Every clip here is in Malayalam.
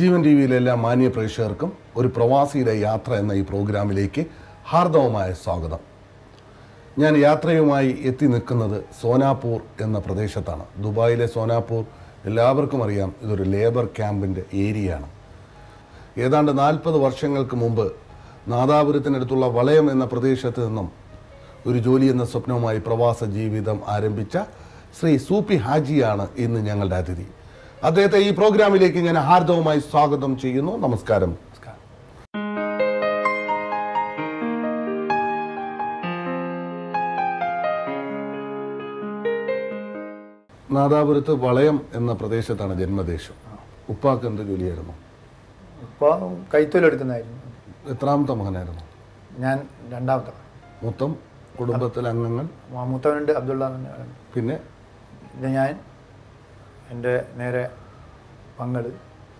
നവജീവൻ ടി വിയിലെ എല്ലാ മാന്യ പ്രേക്ഷകർക്കും ഒരു പ്രവാസിയുടെ യാത്ര എന്ന ഈ പ്രോഗ്രാമിലേക്ക് ഹാർദവമായ സ്വാഗതം ഞാൻ യാത്രയുമായി എത്തി നിൽക്കുന്നത് സോനാപൂർ എന്ന പ്രദേശത്താണ് ദുബായിലെ സോനാപൂർ എല്ലാവർക്കും അറിയാം ഇതൊരു ലേബർ ക്യാമ്പിൻ്റെ ഏരിയയാണ് ഏതാണ്ട് നാൽപ്പത് വർഷങ്ങൾക്ക് മുമ്പ് നാദാപുരത്തിനടുത്തുള്ള വളയം എന്ന പ്രദേശത്ത് നിന്നും ഒരു ജോലി എന്ന സ്വപ്നവുമായി പ്രവാസ ജീവിതം ആരംഭിച്ച ശ്രീ സൂപ്പി ഹാജിയാണ് ഇന്ന് ഞങ്ങളുടെ അതിഥി അദ്ദേഹത്തെ ഈ പ്രോഗ്രാമിലേക്ക് ഞാൻ ഹാർദവമായി സ്വാഗതം ചെയ്യുന്നു നമസ്കാരം നാദാപുരത്ത് വളയം എന്ന പ്രദേശത്താണ് ജന്മദേശം ഉപ്പാക്ക് എന്ത് ജോലിയായിരുന്നു ഇപ്പോൾ കൈത്തൊഴിലെടുക്കുന്നതായിരുന്നു എത്രാമത്തെ മകനായിരുന്നു ഞാൻ രണ്ടാമത്തെ മൊത്തം കുടുംബത്തിലെ അംഗങ്ങൾ മ- മൂത്തവനുണ്ട് അബ്ദുള്ള എന്ന് പറയുന്നത്. പിന്നെ പിന്നെ ഞാൻ എൻ്റെ നേരെ പങ്കള്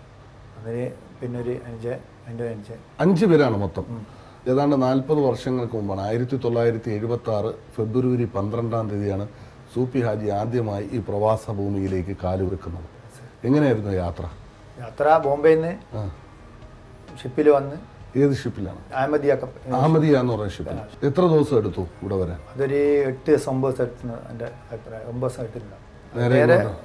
അതിന് പിന്നെ ഒരു അഞ്ച് എൻ്റെ അഞ്ച് അഞ്ച് പേരാണ് മൊത്തം ഏതാണ്ട് നാൽപ്പത് വർഷങ്ങൾക്ക് മുമ്പാണ് ആയിരത്തി തൊള്ളായിരത്തി എഴുപത്തി ആറ് ഫെബ്രുവരി പന്ത്രണ്ടാം തീയതിയാണ് സൂപ്പി ഹാജി ആദ്യമായി ഈ പ്രവാസ ഭൂമിയിലേക്ക് കാലുവെക്കുന്നത് എങ്ങനെയായിരുന്നു യാത്ര യാത്ര ബോംബെയിൽ നിന്ന് ആ. ഷിപ്പിൽ വന്ന് ഏത് ഷിപ്പിലാണ് അഹമ്മദിയ കപ്പ് അഹമ്മദിയ എന്ന് പറയുന്ന ഷിപ്പിൽ എത്ര ദിവസം എടുത്തു ഇവിടെ വരാൻ അതൊരു എട്ട് ദിവസം ഒമ്പത് ദിവസം എടുത്തു എൻ്റെ അഭിപ്രായം ഒമ്പത് ദിവസം എടുത്തില്ല നേരെ നേരെ ഇങ്ങോട്ട്?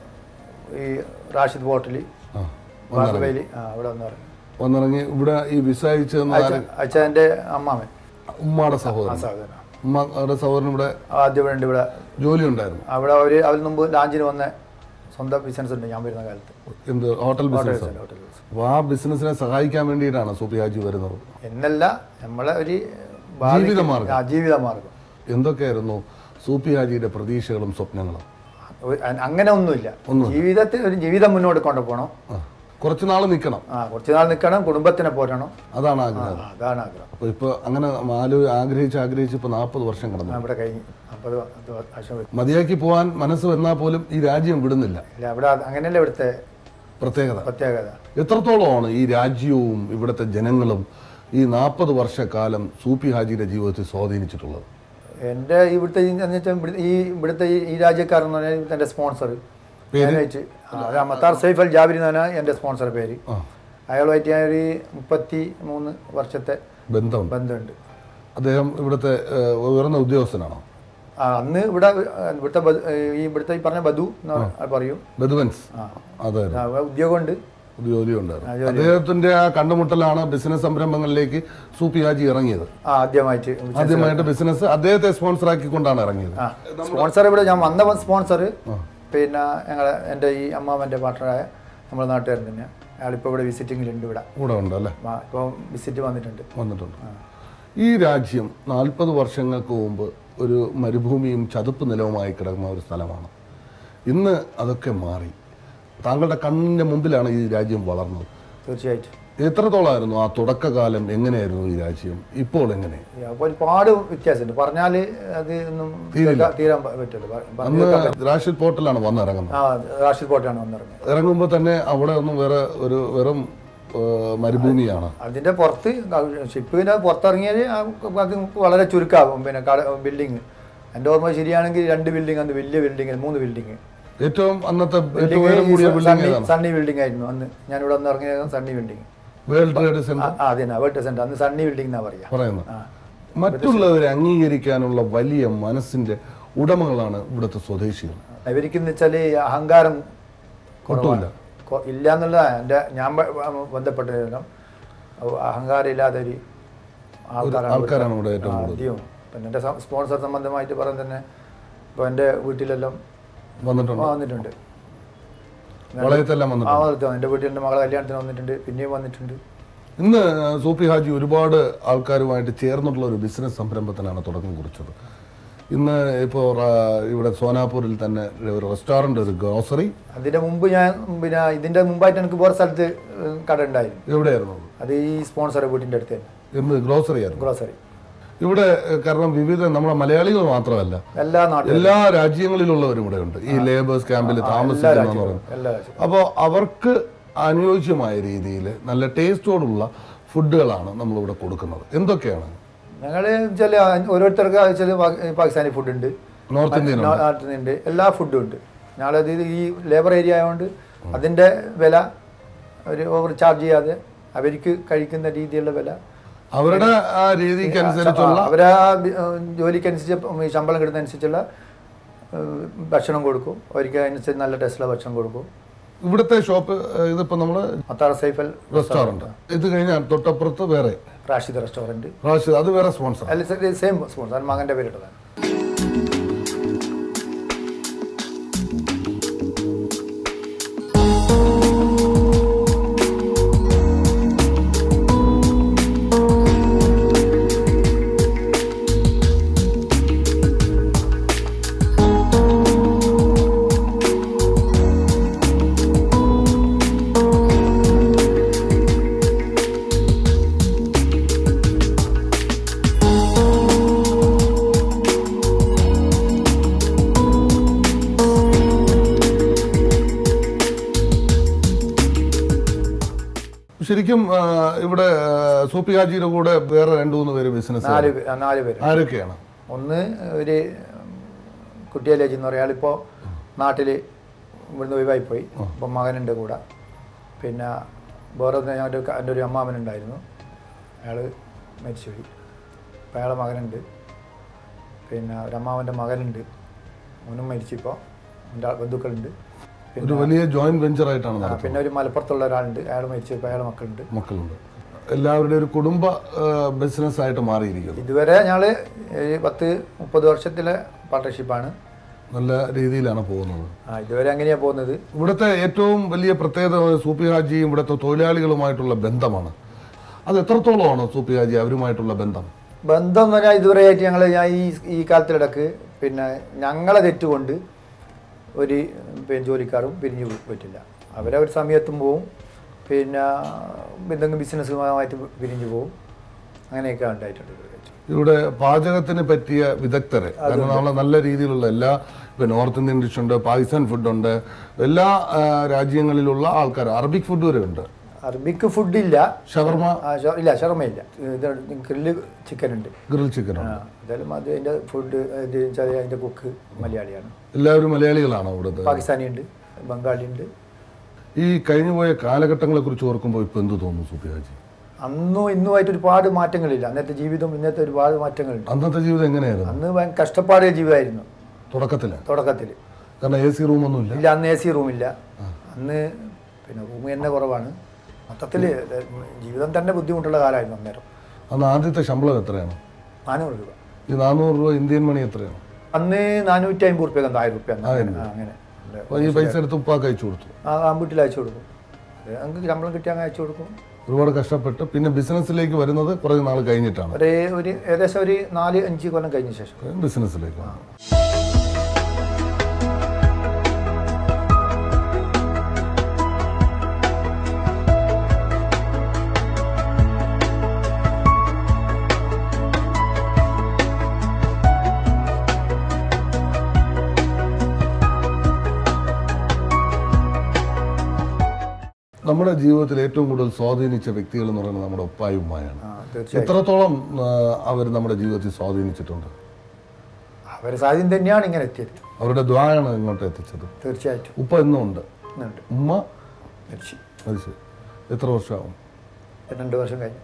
ഈ റാഷിദ് ഹോട്ടലിൽ ആ ബാർബയിൽ ആ അവിടെ വന്ന് പറഞ്ഞു വന്നിറങ്ങി ഇവിടെ ഈ വിസ അയച്ചു തന്ന ആര്? അച്ഛൻ എൻ്റെ അമ്മാമൻ ഉമ്മാടെ ആ സഹോദരൻ സഹോദരൻ ഉമ്മയുടെ സഹോദരൻ ഇവിടെ ആദ്യം ഇവിടെ ഉണ്ട് ഇവിടെ ജോലി ഉണ്ടായിരുന്നു അവിടെ അവർ അതിന് മുമ്പ് ലാഞ്ചിന് വന്ന സ്വന്തം ബിസിനസ് ഉണ്ട് ഞാൻ വരുന്ന കാലത്ത് എന്ത് ഹോട്ടൽ ബിസിനസ് ഹോട്ടൽ ബിസിനസ് അപ്പോൾ ആ ബിസിനസ്സിനെ സഹായിക്കാൻ വേണ്ടിയിട്ടാണ് സൂപ്പി ഹാജി വരുന്നത് എന്നല്ല നമ്മളെ ഒരു ഭാവിക്ക് ജീവിതമാർഗ്ഗം. ആ, ജീവിതമാർഗ്ഗം എന്തൊക്കെയായിരുന്നു സൂപ്പി ഹാജിയുടെ പ്രതീക്ഷകളും സ്വപ്നങ്ങളും ഒരു- അ- അങ്ങനെ ഒന്നുമില്ല ജീവിതത്തിൽ ഒരു ജീവിതം മുന്നോട്ട് കൊണ്ടുപോകണം ആ കുറച്ച് നാൾ നിൽക്കണം ആ കുറച്ച് നാൾ നിൽക്കണം കുടുംബത്തിനെ പോരണം അതാണ് ആ, ആഗ്രഹം അതാണ് ആഗ്രഹം അപ്പോൾ ഇപ്പോൾ അങ്ങനെ ആലോ ആഗ്രഹിച്ച് ആഗ്രഹിച്ച് ഇപ്പോൾ നാൽപ്പത് വർഷം കടന്നു നമ്മുടെ കഴിഞ്ഞ് അമ്പത് പത്ത് വർഷം വരും. മതിയാക്കി പോകാൻ മനസ്സ് വന്നാൽ പോലും ഈ രാജ്യം വിടുന്നില്ല ഇല്ല അവിടെ അത് അങ്ങനെയല്ല ഇവിടുത്തെ പ്രത്യേകത പ്രത്യേകത എത്രത്തോളമാണ് ഈ രാജ്യവും ഇവിടുത്തെ ജനങ്ങളും ഈ നാൽപ്പത് വർഷക്കാലം സൂപ്പി ഹാജിയുടെ ജീവിതത്തിൽ സ്വാധീനിച്ചിട്ടുള്ളത് എൻ്റെ ഇവിടുത്തെ ഈ എന്ന് വെച്ചാൽ ഇവിടുത്തെ ഈ ഇവിടുത്തെ ഈ- ഈ രാജ്യക്കാരൻ എന്ന് പറഞ്ഞാൽ എൻ്റെ സ്പോൺസർ ഞാനായിട്ട് മത്താർ സൈഫ് അൽ ജാബിരി എന്ന് പറഞ്ഞാൽ എൻ്റെ സ്പോൺസർ പേര് ആ അയാളുമായിട്ട് ഞാൻ ഒരു മുപ്പത്തി മൂന്ന് വർഷത്തെ ബന്ധമുണ്ട് ബന്ധമുണ്ട് അദ്ദേഹം ഇവിടുത്തെ ഏഹ്, ഉയർന്ന ഉദ്യോഗസ്ഥനാണോ ആ, അന്ന് ഇവിടെ ഏഹ്, ഇവിടുത്തെ ബദു- ഏഹ്, ഈ ഇവിടുത്തെ ഈ പറഞ്ഞ ബധു എന്ന് പറയും ബദുവൻസ് ആ അതെ ആ, ഉദ്യോഗമുണ്ട് ഒരു ജോലി ഉണ്ടായിരുന്നു അദ്ദേഹത്തിന്റെ ആ കണ്ടുമുട്ടലാണ് ബിസിനസ് സംരംഭങ്ങളിലേക്ക് സൂപ്പി ഹാജി ഇറങ്ങിയത് ആ ആദ്യമായിട്ട് ആദ്യമായിട്ട് ബിസിനസ് അദ്ദേഹത്തെ സ്പോൺസർ ആക്കിക്കൊണ്ടാണ് ഇറങ്ങിയത് ആ സ്പോൺസർ ഇവിടെ ഞാൻ വന്ന സ്പോൺസർ പിന്നെ ഞങ്ങളെ എൻ്റെ ഈ അമ്മാവൻ്റെ പാർട്ണറായ നമ്മുടെ നാട്ടുകാരൻ തന്നെ അയാളിപ്പോൾ ഇവിടെ വിസിറ്റിങ്ങിലുണ്ട് ഇവിടെ കൂടെ ഉണ്ട് അല്ലേ ആ, ഇപ്പോൾ വിസിറ്റ് വന്നിട്ടുണ്ട് വന്നിട്ടുണ്ട് ഈ രാജ്യം നാൽപ്പത് വർഷങ്ങൾക്ക് മുമ്പ് ഒരു മരുഭൂമിയും ചതുപ്പ് നിലവുമായി കിടക്കുന്ന ഒരു സ്ഥലമാണ് ഇന്ന് അതൊക്കെ മാറി താങ്കളുടെ കണ്ണിൻ്റെ മുമ്പിലാണ് ഈ രാജ്യം വളർന്നത് തീർച്ചയായിട്ടും എത്രത്തോളമായിരുന്നു ആ തുടക്കകാലം എങ്ങനെയായിരുന്നു ഈ രാജ്യം ഇപ്പോൾ എങ്ങനെ ഈ അപ്പോൾ ഒരുപാട് വ്യത്യാസമുണ്ട് പറഞ്ഞാൽ അത് ഒന്നും തീർക്കാൻ- തീരാൻ പ- പറ്റില്ല പ- പ- അന്ന് റാഷിദ് പോർട്ടലാണ് വന്നിറങ്ങുന്നത് ആ റാഷിദ് കോട്ടയാണ് വന്നിറങ്ങിയത് ഇറങ്ങുമ്പോൾ തന്നെ അവിടെ ഒന്നും വേറെ ഒരു വെറും ഏഹ്, മരുഭൂമിയാണ് അതിന്റെ പുറത്ത് ഷിപ്പിന്റെ പുറത്തിറങ്ങിയാൽ അത് വളരെ ചുരുക്കാകും പിന്നെ ബിൽഡിങ് എൻ്റെ ഓർമ്മ ശരിയാണെങ്കിൽ രണ്ട് ബിൽഡിംഗ് അന്ന് വലിയ ബിൽഡിംഗ് മൂന്ന് ബിൽഡിംഗ് ഏറ്റവും അന്നത്തെ ഏറ്റവും ഉയരം കൂടിയ ബിൽഡിംഗ് ഏതാണ് സണ്ണി ബിൽഡിംഗ് ആയിരുന്നു അന്ന് ഞാൻ ഇവിടെ വന്ന് ഇറങ്ങിയത് Sunny building world trade centre അതെ വേൾഡ് സെന്റർ അന്ന് സണ്ണി ബിൽഡിംഗ് എന്നാ പറയാ പറയുന്നത് ആ. മറ്റുള്ളവരെ അംഗീകരിക്കാനുള്ള വലിയ മനസ്സിന്റെ ഉടമകളാണ് ഇവിടുത്തെ സ്വദേശികൾ ഇവർക്കെന്ന് വെച്ചാൽ അഹങ്കാരം ഒട്ടുമില്ല കൊ- ഇല്ല എന്നുള്ള എൻ്റെ ഞാൻ ബ- ബന്ധപ്പെട്ട അഹങ്കാരം ഇല്ലാത്ത ഒരു ആൾക്കാരാണ് ആൾക്കാരാണ് ഇവിടെ ഏറ്റവും കൂടുതൽ ആദ്യം പിന്നെ എൻ്റെ സ്പോൺസർ സംബന്ധമായിട്ട് പറയാൻ തന്നെ ഇപ്പോൾ എൻ്റെ വീട്ടിലെല്ലാം വന്നിട്ടുണ്ട് വന്നിട്ടുണ്ട് വളയത്തെല്ലാം ആ വന്നിട്ടുണ്ട് വന്നിട്ടുണ്ട് എൻ്റെ വീട്ടിൽ എൻ്റെ മകളെ കല്യാണത്തിന് വന്നിട്ടുണ്ട് പിന്നെയും വന്നിട്ടുണ്ട് ഇന്ന് സൂപ്പി ഹാജി ഒരുപാട് ആൾക്കാരുമായിട്ട് ചേർന്നിട്ടുള്ള ഒരു ബിസിനസ് സംരംഭത്തിനാണ് തുടക്കം കുറിച്ചത് ഇന്ന് ഇപ്പോൾ ഇവിടെ സോനാപൂരിൽ തന്നെ ഒരു റെസ്റ്റോറൻറ്റ് ഒരു ഗ്രോസറി അതിൻ്റെ മുമ്പ് ഞാൻ പിന്നെ ഇതിൻ്റെ മുമ്പായിട്ട് എനിക്ക് വേറെ സ്ഥലത്ത് ഏഹ്, കട ഉണ്ടായിരുന്നു എവിടെയായിരുന്നു അത്? അത് ഈ സ്പോൺസറെ വീട്ടിൻ്റെ അടുത്ത് തന്നെ എന്ത് ഗ്രോസറി ആയിരുന്നു ഗ്രോസറി ഇവിടെ ഏഹ്, കാരണം വിവിധ നമ്മുടെ മലയാളികൾ മാത്രമല്ല എല്ലാ നാട്ടിലും എല്ലാ രാജ്യങ്ങളിലുള്ളവരും ഇവിടെ ഉണ്ട് ഈ ലേബേഴ്സ് ക്യാമ്പിൽ താമസിക്കുന്ന പറയുന്നത് എല്ലാ രാജ്യവും അപ്പോൾ അവർക്ക് അനുയോജ്യമായ രീതിയിൽ നല്ല ടേസ്റ്റോടുള്ള ഫുഡുകളാണ് നമ്മളിവിടെ കൊടുക്കുന്നത് എന്തൊക്കെയാണ് ഞങ്ങൾ ചില ഓരോരുത്തർക്ക് ചില പാകിസ്ഥാനി ഫുഡ് ഉണ്ട് നോർത്ത് ഇന്ത്യൻ നാട്ടിൽ ഉണ്ട് എല്ലാ ഫുഡും ഉണ്ട് ഞങ്ങളത് ഈ ലേബർ ഏരിയ ആയതുകൊണ്ട് അതിൻ്റെ വില ഒരു ഓവർ ചാർജ് ചെയ്യാതെ അവർക്ക് കഴിക്കുന്ന രീതിയിലുള്ള വില അവരുടെ ആ രീതിക്ക് അനുസരിച്ചുള്ള ആ, അവരെ ആ ബി- ഏഹ് ജോലിക്കനുസരിച്ച് ഈ ശമ്പളം കിട്ടുന്നതനുസരിച്ചുള്ള ഏഹ് ഭക്ഷണം കൊടുക്കും അവർക്ക് അതിനനുസരിച്ച് നല്ല ടേസ്റ്റുള്ള ഭക്ഷണം കൊടുക്കും ഇവിടുത്തെ ഷോപ്പ് ഇതിപ്പോ നമ്മള് മത്താറ സൈഫൽ റെസ്റ്റോറന്റ് ഇത് കഴിഞ്ഞാൽ തൊട്ടപ്പുറത്ത് വേറെ റാഷിദ് റെസ്റ്റോറൻറ്റ് റാഷിദ് അത് വേറെ സ്പോൺസർ അല്ല സെയിം സ്പോൺസർ മകൻ്റെ പേരിട്ടതാണ് ശരിക്കും ആ, ഇവിടെ ആ, സൂപ്പി ഹാജിയുടെ കൂടെ വേറെ രണ്ടു മൂന്ന് പേര് ബിസിനസ് നാല് പേ- ആ, നാല് പേര് ആരൊക്കെയാണ് ഒന്ന് ഒരു കുട്ടിയലേജ് എന്ന് പറയാം ആളിപ്പോൾ നാട്ടിൽ ഇവിടുന്ന് ഒഴിവായിപ്പോയി ഇപ്പം മകനുണ്ട് കൂടെ പിന്നെ വേറെ ഒന്ന് ഞങ്ങളുടെ ഒരു- എൻ്റെ ഒരു അമ്മാമനുണ്ടായിരുന്നു അയാൾ മരിച്ചുപോയി അപ്പം അയാളെ മകനുണ്ട് പിന്നെ ഒരു അമ്മാവൻ്റെ മകനുണ്ട് അവനും മരിച്ചിപ്പോൾ എൻ്റെ ആൾ- ബന്ധുക്കളുണ്ട് ഒരു വലിയ ജോയിന്റ് വെഞ്ചർ ആയിട്ടാണ് ആ, നടത്തുന്നത് പിന്നെ ഒരു മലപ്പുറത്തുള്ള ഒരാളുണ്ട് അയാൾ മരിച്ചു ഇപ്പോൾ അയാളെ മക്കളുണ്ട് മക്കളുണ്ട് എല്ലാവരുടെ ഒരു കുടുംബ ബിസിനസ് ആയിട്ട് മാറിയിരിക്കുന്നു ഇതുവരെ ഞങ്ങൾ പത്ത് മുപ്പത് വർഷത്തിലെ പാർട്ട്ണർഷിപ്പാണ് നല്ല രീതിയിലാണ് പോകുന്നത് ആ ഇതുവരെ അങ്ങനെയാണ് പോകുന്നത് ഇവിടുത്തെ ഏറ്റവും വലിയ പ്രത്യേകത സൂപ്പി ഹാജിയും ഇവിടുത്തെ തൊഴിലാളികളുമായിട്ടുള്ള ബന്ധമാണ് അത് എത്രത്തോളമാണ് സൂപ്പി ഹാജി അവരുമായിട്ടുള്ള ബന്ധം ബന്ധം എന്ന് പറഞ്ഞാൽ ഇതുവരെയായിട്ട് ഞങ്ങൾ ഞാൻ ഈ ഈ കാലത്തിലിടക്ക് പിന്നെ ഞങ്ങളെ തെറ്റുകൊണ്ട് ഒരു പിന്നെ ജോലിക്കാരും പിരിഞ്ഞു പോ- പറ്റില്ല അവരവർ സമയത്തും പോവും പിന്നെ എന്തെങ്കിലും ബിസിനസ്സുമായിട്ട് പിരിഞ്ഞു പോവും അങ്ങനെയൊക്കെ ഉണ്ടായിട്ടുണ്ട് ഇതുവരെയായിട്ട്. ഇവിടെ പാചകത്തിന് പറ്റിയ വിദഗ്ധരെ കാരണം നമ്മളെ നല്ല രീതിയിലുള്ള എല്ലാ ഇപ്പൊ നോർത്ത് ഇന്ത്യൻ ഡിഷ് ഉണ്ട് പാകിസ്ഥാൻ ഫുഡുണ്ട് എല്ലാ ആ, രാജ്യങ്ങളിലുള്ള ആൾക്കാർ അറബിക് ഫുഡ് വരെ ഉണ്ട് അറബിക്ക് ഫുഡില്ല ഷവർമ ആ, ഷ- ഇല്ല ഷർമ്മയില്ല ഇത് ഗ്രില്ല് ചിക്കൻ ഉണ്ട് ഗ്രിൽ ചിക്കൻ ആ, എന്തായാലും അത് അതിൻ്റെ ഫുഡ് ഇത് വെച്ചാൽ അതിൻ്റെ കുക്ക് മലയാളിയാണ് എല്ലാവരും മലയാളികളാണോ ഇവിടുത്തെ പാകിസ്ഥാനി ഉണ്ട് ബംഗാളി ഉണ്ട് ഈ കഴിഞ്ഞുപോയ കാലഘട്ടങ്ങളെ കുറിച്ച് ഓർക്കുമ്പോൾ ഇപ്പൊ എന്ത് തോന്നുന്നു സൂപ്പി ഹാജി അന്നും ഇന്നുമായിട്ട് ഒരുപാട് മാറ്റങ്ങളില്ല അന്നത്തെ ജീവിതം ഇന്നത്തെ ഒരുപാട് മാറ്റങ്ങളുണ്ട് അന്നത്തെ ജീവിതം എങ്ങനെയായിരുന്നു അന്ന് ഭയങ്കര കഷ്ടപ്പാടിയ ജീവിതമായിരുന്നു തുടക്കത്തില് തുടക്കത്തിൽ കാരണം എ സി റൂമൊന്നുമില്ല ഇല്ല അന്ന് എ സി റൂമില്ല അന്ന് പിന്നെ റൂം തന്നെ കുറവാണ് മൊത്തത്തിൽ ജീവിതം തന്നെ ബുദ്ധിമുട്ടുള്ള കാലമായിരുന്നു അന്നേരം അന്ന് ആദ്യത്തെ ശമ്പളം എത്രയാണ് നാനൂറ് രൂപ ഈ നാനൂറ് രൂപ ഇന്ത്യൻ മണി എത്രയാണ് അന്ന് നാനൂറ്റി അമ്പത് റുപ്യ ആയിരം റുപ്യ അങ്ങനെ അപ്പോൾ ഈ പൈസ എടുത്ത് ഉപ്പാക്ക് അയച്ചു കൊടുത്തു ആ ആ വീട്ടിൽ അയച്ചു കൊടുക്കും അത് ഞങ്ങൾക്ക് ശമ്പളം കിട്ടിയാൽ അങ്ങ് അയച്ചു കൊടുക്കും ഒരുപാട് കഷ്ടപ്പെട്ട് പിന്നെ ബിസിനസ്സിലേക്ക് വരുന്നത് കുറേ നാൾ കഴിഞ്ഞിട്ടാണ് ഒരു ഒരു ഏകദേശം ഒരു നാല് അഞ്ച് കൊല്ലം കഴിഞ്ഞ ശേഷം ബിസിനസ്സിലേക്ക് വന്നു. നമ്മുടെ ജീവിതത്തിൽ ഏറ്റവും കൂടുതൽ സ്വാധീനിച്ച വ്യക്തികൾ എന്ന് പറയുന്നത് നമ്മുടെ ഉപ്പായും ഉമ്മായാണ് ആ തീർച്ചയായും എത്രത്തോളം അവർ നമ്മുടെ ജീവിതത്തിൽ സ്വാധീനിച്ചിട്ടുണ്ട് അവരെ സാധ്യം തന്നെയാണ് ഇങ്ങനെ എത്തിയത് അവരുടെ ദ്വായാണ് ഇങ്ങോട്ട് എത്തിച്ചത് തീർച്ചയായിട്ടും ഉപ്പ എന്നും ഉണ്ട് ഇന്നുണ്ട് ഉമ്മ മരിച്ചു അത് ശരി എത്ര വർഷമാവും രണ്ട് വർഷം കഴിഞ്ഞു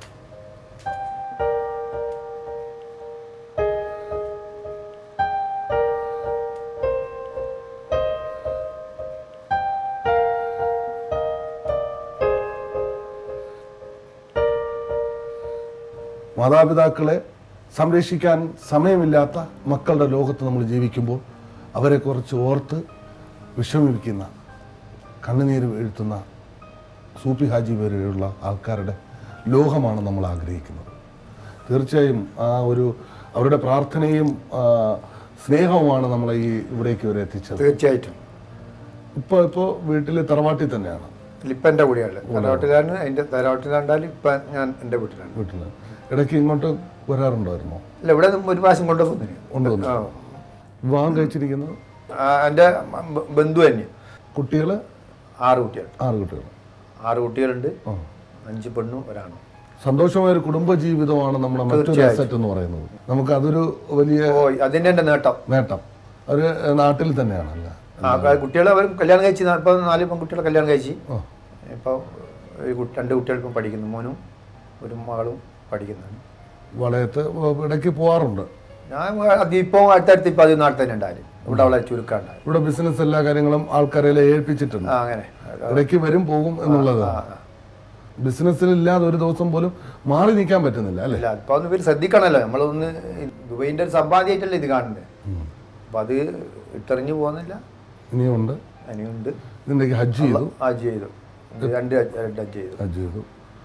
മാതാപിതാക്കളെ സംരക്ഷിക്കാൻ സമയമില്ലാത്ത മക്കളുടെ ലോകത്ത് നമ്മൾ ജീവിക്കുമ്പോൾ അവരെ കുറിച്ച് ഓർത്ത് വിഷമിപ്പിക്കുന്ന കണ്ണുനീര് വീഴ്ത്തുന്ന സൂപ്പി ഹാജി വരെയുള്ള ആൾക്കാരുടെ ലോകമാണ് നമ്മൾ ആഗ്രഹിക്കുന്നത് തീർച്ചയായും ആ ഒരു അവരുടെ പ്രാർത്ഥനയും ആ, സ്നേഹവുമാണ് നമ്മളെ ഈ ഇവിടേക്ക് വരെ എത്തിച്ചത് തീർച്ചയായിട്ടും ഇപ്പോൾ ഇപ്പോൾ വീട്ടിൽ തറവാട്ടിൽ തന്നെയാണ് ഇപ്പം എൻ്റെ കൂടെയാണ് തറവാട്ടുകാരന് അതിൻ്റെ തറവാട്ടിൽ കണ്ടാൽ ഇപ്പം ഞാൻ എൻ്റെ വീട്ടിലാണ് വീട്ടിൽ ഇടയ്ക്ക് ഇങ്ങോട്ട് വരാറുണ്ടായിരുന്നോ അല്ല ഇവിടെ നിന്ന് ഒരു പ്രാവശ്യം കൊണ്ടുപോകുന്നു കൊണ്ടുവന്നു ആ വിവാഹം കഴിച്ചിരിക്കുന്നത് ആ, എൻ്റെ ബ- ബന്ധു തന്നെ കുട്ടികൾ ആറ് കുട്ടികൾ ആറ് കുട്ടികൾ ആറ് കുട്ടികളുണ്ട് ആ അഞ്ച് പെണ്ണും ഒരാണും സന്തോഷമായ ഒരു കുടുംബ ജീവിതമാണ് നമ്മുടെ മറ്റൊരു അസറ്റ് എന്ന് പറയുന്നത് നമുക്ക് അതൊരു വലിയ ഓ അതിൻ്റെ എൻ്റെ നേട്ടം നേട്ടം ഒരു നാട്ടിൽ തന്നെയാണല്ലേ ആ കുട്ടികൾ അവർ കല്യാണം കഴിച്ച് ഇപ്പം നാല് പെൺകുട്ടികളെ കല്യാണം കഴിച്ച് ആ. ഇപ്പോൾ ഒരു കുട്ടി രണ്ട് കുട്ടികൾക്കും പഠിക്കുന്നു മോനും ഒരു മകളും പഠിക്കുന്നുണ്ട് വളയത്ത് ഇടയ്ക്ക് പോവാറുണ്ട് ഞാൻ അത് ഇപ്പോൾ അടുത്തടുത്ത് ഇപ്പോൾ അത് നാട്ടിൽ തന്നെ ഉണ്ടായി ഇവിടെ അവളെ ചുരുക്കാണ്ടായി ഇവിടെ ബിസിനസ് എല്ലാ കാര്യങ്ങളും ആൾക്കാരെ ഏൽപ്പിച്ചിട്ടുണ്ട് ആ അങ്ങനെ ഇടയ്ക്ക് വരും പോകും എന്നുള്ളത് ആ, ആ. ബിസിനസ്സിൽ ഇല്ലാതെ ഒരു ദിവസം പോലും മാറി നിൽക്കാൻ പറ്റുന്നില്ല അല്ലേ ഇല്ല ഇപ്പൊ ഒന്ന് ഇവർ ശ്രദ്ധിക്കണമല്ലോ നമ്മളൊന്ന് ദുബൈൻ്റെ ഒരു സമ്പാദ്യമായിട്ടല്ലേ ഇത് കാണുന്നത് അപ്പം അത് ഇട്ടെറിഞ്ഞു പോകുന്നില്ല ഇനിയും ഉണ്ട് ഇനിയുണ്ട് ഇതിൻ്റെക്ക് ഹജ്ജ് ചെയ്തു ഹജ്ജ് ചെയ്തു രണ്ട് ഹജ്ജ് രണ്ട് ഹജ്ജ് ചെയ്തു ഹജ്ജ് ചെയ്തു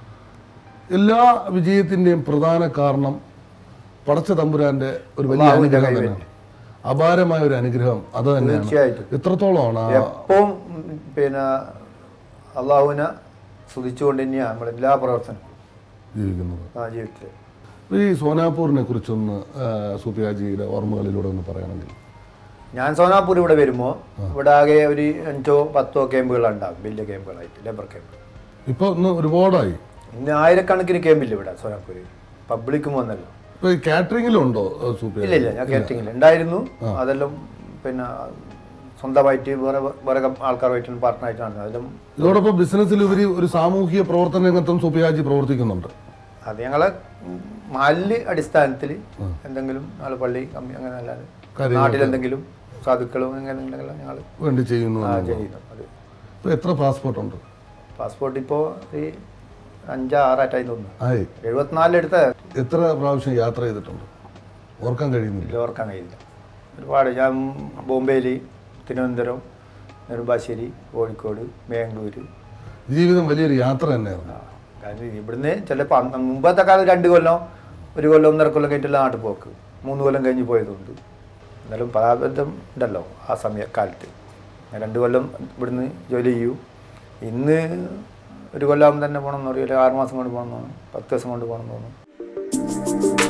എല്ലാ വിജയത്തിൻ്റെയും പ്രധാന കാരണം പടച്ച തമ്പുരാന്റെ ഒരു വലിയ അള്ളാഹുവിന്റെ അനുഗ്രഹം കൈവല്യം. തന്നെയാണ് അപാരമായ ഒരു അനുഗ്രഹം അത് തന്നെയാണ് തീർച്ചയായിട്ടും എത്രത്തോളമാണ് ആ എപ്പം പിന്നെ അള്ളാഹുവിനെ സ്തുതിച്ചുകൊണ്ട് തന്നെയാണ് നമ്മുടെ എല്ലാ പ്രവർത്തനവും ജീവിക്കുന്നത് ആ ജീവിതത്തിൽ ഈ സോനാപൂരിനെ കുറിച്ചൊന്ന് ആ, സൂഫിയാജിയുടെ ഓർമ്മകളിലൂടെ ഒന്ന് പറയുകയാണെങ്കിൽ ഞാൻ സോനാപൂർ ഇവിടെ വരുമ്പോൾ ഇവിടെ ആകെ ഒരു അഞ്ചോ പത്തോ ക്യാമ്പുകളുണ്ടാകും വലിയ ക്യാമ്പുകളായിട്ട് ലേബർ ക്യാമ്പ് ഇപ്പോൾ ഇന്ന് ഒരുപാടായി ഇന്ന് ആയിരക്കണക്കിന് ക്യാമ്പില്ല ഇവിടെ സോനാപൂർ പബ്ലിക്കും വന്നല്ലോ ഇപ്പോൾ ഈ കാറ്ററിംഗിലും ഉണ്ടോ സൂഫിയ ഇല്ല ഇല്ല ഞാൻ കേട്ടിങ്ങില്ല ഉണ്ടായിരുന്നു അതെല്ലാം പിന്നെ സ്വന്തമായിട്ട് വേറെ വേറെ ആൾക്കാരുമായിട്ടും പാർട്ട്ണറായിട്ടാണ് അതെല്ലാം ഇതോടൊപ്പം ബിസിനസ്സിലുപരി ഒരു സാമൂഹിക പ്രവർത്തന രംഗത്തും സൂഫിയാജി പ്രവർത്തിക്കുന്നുണ്ട് അത് ഞങ്ങളെ മാലില് അടിസ്ഥാനത്തിൽ എന്തെങ്കിലും നാളെ പള്ളി കമ്മി അങ്ങനെ അല്ലാതെ കാര്യങ്ങളൊക്കെ. നാട്ടിലെന്തെങ്കിലും സാധുക്കളും അങ്ങനെ ഉണ്ടെങ്കിൽ ഞങ്ങൾ വേണ്ടി ചെയ്യുന്നു എന്നുള്ളത്. ചെയ്യുന്നു അത് ഇപ്പോൾ എത്ര പാസ്പോർട്ട് ഉണ്ട് പാസ്പോർട്ട് ഇപ്പോൾ ഈ അഞ്ചാ ആറായിട്ടായി തോന്നുന്നു ആയി എഴുപത്തിനാലിൽ എടുത്ത എത്ര പ്രാവശ്യം യാത്ര ചെയ്തിട്ടുണ്ട് ഓർക്കാൻ കഴിയുന്നില്ല ഓർക്കാൻ കഴിയില്ല ഒരുപാട് ഞാൻ ബോംബെയിൽ തിരുവനന്തപുരം നെടുമ്പാശ്ശേരി കോഴിക്കോട് ബാംഗ്ലൂർ ജീവിതം വലിയൊരു യാത്ര തന്നെയായിരുന്നു ആ, കാരണം ഇവിടുന്ന് ചിലപ്പോൾ അന്ന് മുമ്പത്തെ കാലം രണ്ട് കൊല്ലം ഒരു കൊല്ലം ഒന്നര കൊല്ലം കഴിഞ്ഞിട്ടുള്ള നാട്ടിൽ പോക്ക് മൂന്ന് കൊല്ലം കഴിഞ്ഞ് പോയതുകൊണ്ട് എന്നാലും പരാബദ്ധം ഉണ്ടല്ലോ ആ സമയ കാലത്ത് ഞാൻ രണ്ട് കൊല്ലം ഇവിടുന്ന് ജോലി ചെയ്യൂ ഇന്ന് ഒരു കൊല്ലം തന്നെ പോകണം എന്ന് പറയും ആറ് മാസം കൊണ്ട് പോകണം എന്ന് തോന്നും പത്ത് ദിവസം കൊണ്ട് പോകണം എന്ന് തോന്നും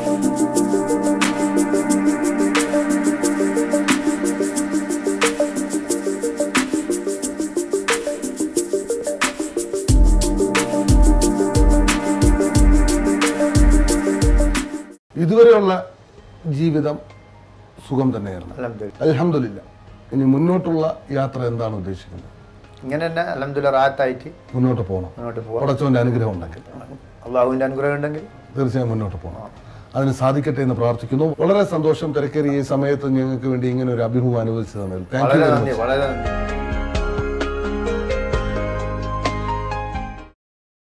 ഇതുവരെയുള്ള ജീവിതം സുഖം തന്നെയായിരുന്നു അലഹമില്ല അലഹമില്ല ഇനി മുന്നോട്ടുള്ള യാത്ര എന്താണ് ഉദ്ദേശിക്കുന്നത് ഇങ്ങനെ തന്നെ അലഹമില്ല റാത്തായിട്ട് മുന്നോട്ട് പോകണം മുന്നോട്ട് പോകാം പടച്ചവൻ്റെ അനുഗ്രഹം ഉണ്ടെങ്കിൽ അള്ളാഹുവിൻ്റെ അനുഗ്രഹം ഉണ്ടെങ്കിൽ തീർച്ചയായും മുന്നോട്ട് പോകണം അതിന് സാധിക്കട്ടെ എന്ന് പ്രാർത്ഥിക്കുന്നു വളരെ സന്തോഷം തിരക്കേറിയ ഈ സമയത്ത് ഞങ്ങൾക്ക് വേണ്ടി ഇങ്ങനെ ഒരു അഭിമുഖം അനുവദിച്ചു തന്നതിൽ താങ്ക് യു വളരെ വെരി നന്ദി മച്ച് വളരെ നന്ദി